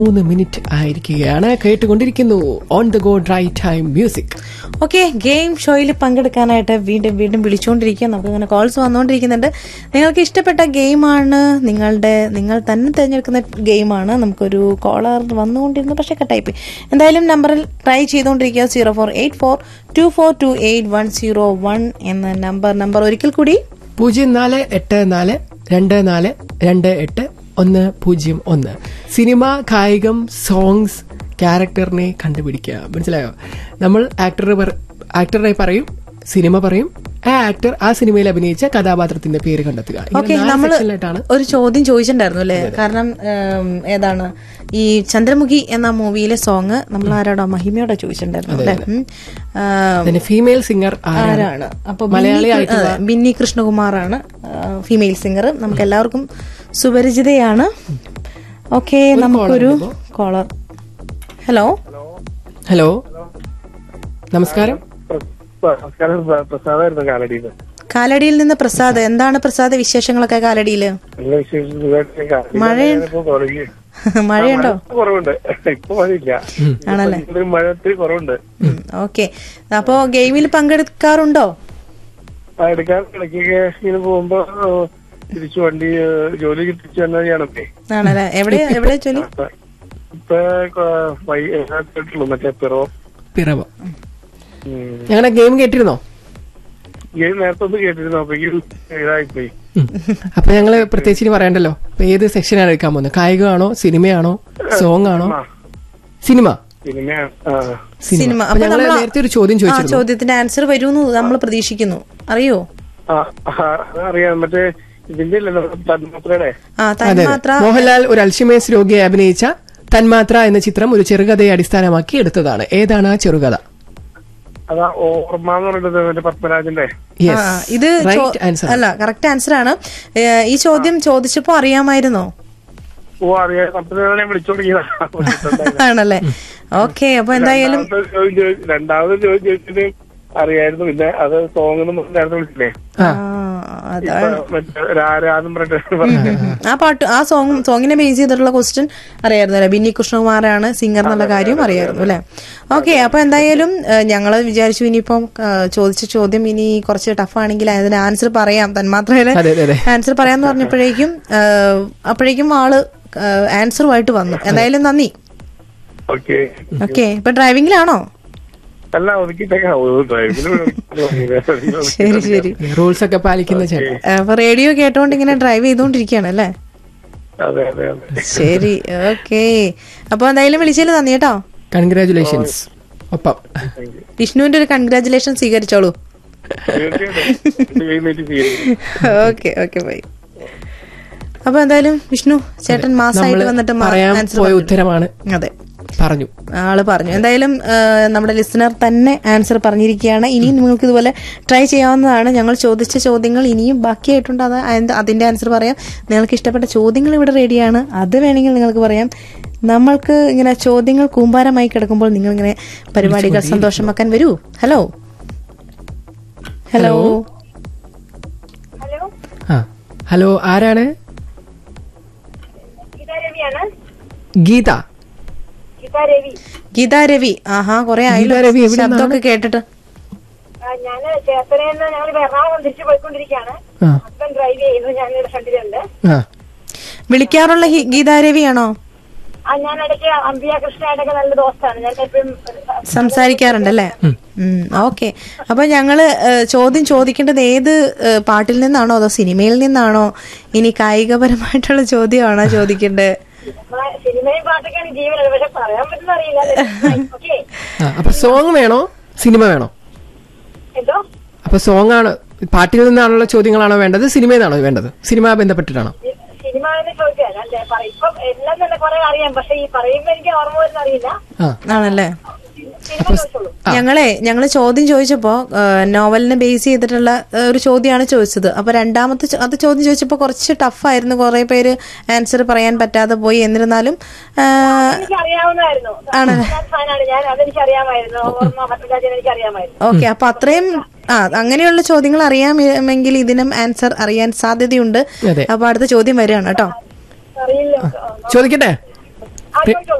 മൂന്ന് മിനിറ്റ് ആയിരിക്കുകയാണ് കേട്ടുകൊണ്ടിരിക്കുന്നു on the go drive time music okay game ഷോയിൽ പങ്കെടുക്കാനായിട്ട് വീണ്ടും വീണ്ടും വിളിച്ചുകൊണ്ടിരിക്കുക നമുക്ക് ഇങ്ങനെ കോൾസ് വന്നുകൊണ്ടിരിക്കുന്നുണ്ട് നിങ്ങൾക്ക് ഇഷ്ടപ്പെട്ട ഗെയിമാണ് നിങ്ങളുടെ നിങ്ങൾ തന്നെ തിരഞ്ഞെടുക്കുന്ന ഗെയിമാണ് നമുക്കൊരു കോളർ വന്നുകൊണ്ടിരുന്നു പക്ഷേ കട്ടായി പോയി എന്തായാലും നമ്പറിൽ ട്രൈ ചെയ്തുകൊണ്ടിരിക്കുക zero four eight four two four two eight one zero one എന്ന നമ്പർ നമ്പർ ഒരിക്കൽ കൂടി പൂജ്യം നാല് എട്ട് നാല് രണ്ട് നാല് രണ്ട് എട്ട് ഒന്ന് പൂജ്യം ഒന്ന് സിനിമ കായികം സോങ്സ് ക്യാരക്ടറിനെ കണ്ടുപിടിക്കുക മനസ്സിലായോ നമ്മൾ ആക്ടർ ആക്ടറെ പറയും സിനിമ പറയും ആ ആക്ടർ ആ സിനിമയിൽ അഭിനയിച്ച കഥാപാത്രത്തിന്റെ പേര് കണ്ടെത്തുക ഇങ്ങനെ ഓക്കെ നാല് നമ്മൾ സെക്ഷനിലായിട്ടാണ് ഒരു ചോദ്യം ചോദിച്ചിട്ടുണ്ടായിരുന്നു അല്ലേ കാരണം ഉം, ഏതാണ് ഈ ചന്ദ്രമുഖി എന്ന മൂവിയിലെ സോങ് നമ്മൾ ആരോടാ മഹിമയോടാ ചോദിച്ചിട്ടുണ്ടായിരുന്നു അല്ലേ ഉം. ആ, അതിന്റെ ഫീമെയിൽ സിംഗർ ആരാണ് അപ്പൊ മലയാളി ബിന്നി- ആയിട്ടുള്ള അതെ, ബിന്നി കൃഷ്ണകുമാറാണ് ഫീമെയിൽ സിംഗർ നമുക്ക് എല്ലാവർക്കും സുപരിചിതയാണ് ഓക്കെ നമുക്കൊരു കോളർ ഹലോ ഹലോ നമസ്കാരം നമസ്കാരം പ്ര- പ്രസാദായിരുന്നു കാലടിയിൽ കാലടിയിൽ നിന്ന് പ്രസാദ് എന്താണ് പ്രസാദ് വിശേഷങ്ങളൊക്കെ കാലടിയില് നല്ല വിശേഷം സുഖമായിട്ട് കാലടി മഴയുണ്ട്. ഞാനിപ്പോ തുടങ്ങി മഴയുണ്ടോ മഴ കുറവുണ്ട് ഇപ്പൊ മഴയില്ല ആണല്ലേ? ഇപ്പൊ മഴ ഒത്തിരി കുറവുണ്ട് ഓക്കെ അപ്പോ ഗെയിമിൽ പങ്കെടുക്കാറുണ്ടോ ആ എടുക്കാൻ ഇടയ്ക്കൊക്കെ ഇങ്ങനെ പോകുമ്പോ ആ, തിരിച്ചു വണ്ടി ആ, ജോലി തിരിച്ചു വന്നാൽ ഞാനൊക്കെ ആണല്ലേ എവിടെ എവിടെ ചൊല്ലി ഇപ്പൊ കൊ- വൈ- കേട്ടിട്ടുള്ളൂ മറ്റേ പിറവം പിറവ ഞങ്ങളുടെ ഗെയിം കേട്ടിരുന്നോ ഗെയിം നേരത്തെ ഒന്ന് കേട്ടിരുന്നു അപ്പോഴേക്കും ഇതായിപ്പോയി ഉം. അപ്പൊ ഞങ്ങള് പ്രത്യേകിച്ച് ഇനി പറയണ്ടല്ലോ അപ്പൊ ഏത് സെക്ഷനാണ് എടുക്കാൻ പോകുന്നത് കായികമാണോ സിനിമയാണോ സോങ് ആണോ ആ, സിനിമ സിനിമ ആ, സിനിമ അപ്പൊ അപ്പൊ ഞങ്ങള് നമ്മള് നേരത്തെ ഒരു ചോദ്യം ആ ചോദിച്ചിരുന്നു ചോദ്യത്തിന്റെ ആൻസർ വരുമെന്ന് നമ്മൾ പ്രതീക്ഷിക്കുന്നു അറിയോ ആ, ആ, അറിയാം മറ്റേ ഇതിന്റെ അല്ലല്ലോ തന്മാത്രയുടെ ആ അതെ അതെ. തന്മാത്ര മോഹൻലാൽ ഒരു അൽഷിമേഴ്സ് രോഗിയെ അഭിനയിച്ച തന്മാത്ര എന്ന ചിത്രം ഒരു ചെറുകഥയെ അടിസ്ഥാനമാക്കി എടുത്തതാണ് ഏതാണ് ആ ചെറുകഥ അതാ ഓർമ്മ എന്ന് പറയുന്നത് മറ്റേ പത്മരാജന്റെ ആ, യെസ് ഇത് ചോ- റൈറ്റ് ആൻസർ അല്ല കറക്റ്റ് ആൻസർ ആണ് ഏ, ഈ ചോദ്യം ചോദിച്ചപ്പോ അറിയാമായിരുന്നോ ഓ അറിയാം പത്മരാജനെ വിളിച്ചു തുടങ്ങിയതാ ആണല്ലേ ഓക്കെ അപ്പൊ എന്തായാലും രണ്ടാമത്തെ ചോദ്യം ചോദി- രണ്ടാമത് ചോദ്യം ചോദിച്ചിട്ട് അറിയായിരുന്നു പിന്നെ അത് സോങ് നേരത്തെ വിളിച്ചില്ലേ ആ, അതാ ഇപ്പൊ മറ്റേ രാരാന്നും പറഞ്ഞിട്ട് പറഞ്ഞു. ആ പാട്ട് ആ സോങ് സോങ്ങിനെ ബേസ് ചെയ്തിട്ടുള്ള ക്വസ്റ്റ്യൻ അറിയായിരുന്നു അല്ലെ ബിന്നി കൃഷ്ണകുമാറാണ് സിംഗർ എന്നുള്ള കാര്യം അറിയായിരുന്നു അല്ലെ ഓക്കെ അപ്പൊ എന്തായാലും ഞങ്ങൾ വിചാരിച്ചു ഇനിയിപ്പം ആ, ചോദിച്ച ചോദ്യം ഇനി കുറച്ച് ടഫ് ആണെങ്കിൽ അതിന് ആൻസർ പറയാം തന്മാത്രയില് അതെ അതെ അതെ ആൻസർ പറയാന്ന് പറഞ്ഞപ്പോഴേക്കും ആ, അപ്പോഴേക്കും ആള് ആൻസറുമായിട്ട് വന്നു എന്തായാലും നന്ദി ഓക്കെ ഓക്കെ ഇപ്പൊ ഡ്രൈവിംഗിലാണോ അല്ല ഒതുക്കിട്ടേക്കാ ഡ്രൈവിന് ശരി ശരി റൂൾസ് ഒക്കെ പാലിക്കുന്ന ചേട്ടൻ അപ്പൊ റേഡിയോ കേട്ടോണ്ട് ഇങ്ങനെ ഡ്രൈവ് ചെയ്തോണ്ടിരിക്കുകയാണ് അല്ലേ അതെ അതെ അതെ ശരി ഓക്കെ അപ്പൊ എന്തായാലും വിളിച്ചതിൽ നന്ദി കേട്ടോ കൺഗ്രാചുലേഷൻസ് ഒപ്പം വിഷ്ണുവിന്റെ ഒരു കൺഗ്രാചുലേഷൻ സ്വീകരിച്ചോളൂ തീർച്ചയായിട്ടും എഴുന്നേറ്റ് ചെയ്യും ഓക്കെ ഓക്കെ ബൈ അപ്പൊ എന്തായാലും വിഷ്ണു ചേട്ടൻ മാസമായിട്ട് നമ്മള് വന്നിട്ട് മാ- പറയാൻ answer പോയ പറഞ്ഞു. ഉത്തരമാണ് അതെ പറഞ്ഞു ആള് പറഞ്ഞു എന്തായാലും ആ, നമ്മുടെ ലിസണർ തന്നെ ആൻസർ പറഞ്ഞിരിക്കുകയാണ് ഇനിയും നിങ്ങൾക്ക് ഇതുപോലെ ട്രൈ ചെയ്യാവുന്നതാണ് ഞങ്ങൾ ചോദിച്ച ചോദ്യങ്ങൾ ഇനിയും ബാക്കിയായിട്ടുണ്ട് അത് അതിന്റെ- അതിന്റെ ആൻസർ പറയാം നിങ്ങൾക്ക് ഇഷ്ടപ്പെട്ട ചോദ്യങ്ങൾ ഇവിടെ റെഡിയാണ് അത് വേണമെങ്കിൽ നിങ്ങൾക്ക് പറയാം നമ്മൾക്ക് ഇങ്ങനെ ചോദ്യങ്ങൾ കൂമ്പാരമായി കിടക്കുമ്പോൾ നിങ്ങൾ ഇങ്ങനെ പരിപാടികൾ സന്തോഷമാക്കാൻ വരൂ ഹലോ ഹലോ ആ ഹലോ ആരാണ് ഗീതാ രവിയാണ് ഗീത ഗീതാ രവി ഗീതാ രവി ആഹാ കൊറേ ആയല്ലോ ഗീതാ രവി എവിടെ ശബ്ദമൊക്കെ കേട്ടിട്ട് ആ, ഞാന് ചേർത്തലയിൽ നിന്ന് ഞങ്ങൾ എറണാകുളം തിരിച്ചു പോയിക്കൊണ്ടിരിക്കുകയാണ് ആ ഹസ്ബൻഡ് ഡ്രൈവ് ചെയ്യുന്നു ഞാൻ ഇവിടെ ഫ്രണ്ടിലുണ്ട് ആ വിളിക്കാറുള്ള ഹി- ഗീതാ രവിയാണോ ആ ഞാൻ ഇടയ്ക്ക് അംബിയ കൃഷ്ണയായിട്ടൊക്കെ നല്ല ദോസ്താണ് ഞാൻ എപ്പോഴും സംസാരിക്കാറുണ്ടല്ലേ ഓക്കെ അപ്പൊ ഞങ്ങള് ഏഹ്, ചോദ്യം ചോദിക്കേണ്ടത് ഏത് ഏഹ്, പാട്ടിൽ നിന്നാണോ അതോ സിനിമയിൽ നിന്നാണോ ഇനി കായികപരമായിട്ടുള്ള ചോദ്യമാണോ ചോദിക്കേണ്ടത് സിനിമയും പാട്ടൊക്കെയാണ് ജീവനത് പക്ഷെ പറയാൻ പറ്റുന്ന അറിയില്ല ഓക്കെ ആ അപ്പൊ സോങ് വേണോ സിനിമ വേണോ എന്തോ അപ്പൊ സോങ് ആണ് പാട്ടിൽ നിന്നാണുള്ള ചോദ്യങ്ങളാണോ വേണ്ടത് സിനിമയിൽ നിന്നാണോ വേണ്ടത് സിനിമ ബന്ധപ്പെട്ടിട്ടാണോ സിനിമ എന്ന് ചോദിച്ചാൽ അല്ലേ പറ- ഇപ്പം എല്ലാം തന്നെ കുറെ അറിയാം പക്ഷെ ഈ പറയുമ്പോ എനിക്ക് ഓർമ്മ വരുന്ന അറിയില്ല ആ ആണല്ലേ സിനിമ ചോദിച്ചോളൂ ഞങ്ങളെ ഞങ്ങള് ചോദ്യം ചോദിച്ചപ്പോ ഏഹ്, നോവലിനെ ബേസ് ചെയ്തിട്ടുള്ള ഏഹ്, ഒരു ചോദ്യമാണ് ചോദിച്ചത് അപ്പൊ രണ്ടാമത്തെ ചോ- അത് ചോദ്യം ചോദിച്ചപ്പോ കുറച്ച് ടഫായിരുന്നു കുറെ പേര് ആൻസർ പറയാൻ പറ്റാതെ പോയി എന്നിരുന്നാലും ഏഹ്, എനിക്ക് അറിയാവുന്നതായിരുന്നു ആണല്ലേ? ഫാനാണ് ഞാൻ അതെനിക്ക് അറിയാമായിരുന്നു ഓർമ്മ പത്മരാജൻ എനിക്ക് അറിയാമായിരുന്നു ഓക്കെ അപ്പൊ അത്രയും ആ അങ്ങനെയുള്ള ചോദ്യങ്ങൾ അറിയാമെങ്കിൽ ഇതിനും ആൻസർ അറിയാൻ സാധ്യതയുണ്ട് അതെ. അപ്പൊ അടുത്ത ചോദ്യം വരികയാണ് കേട്ടോ അറിയില്ല ചോദിക്കട്ടെ ആ പേ- ചോദിച്ചോളൂ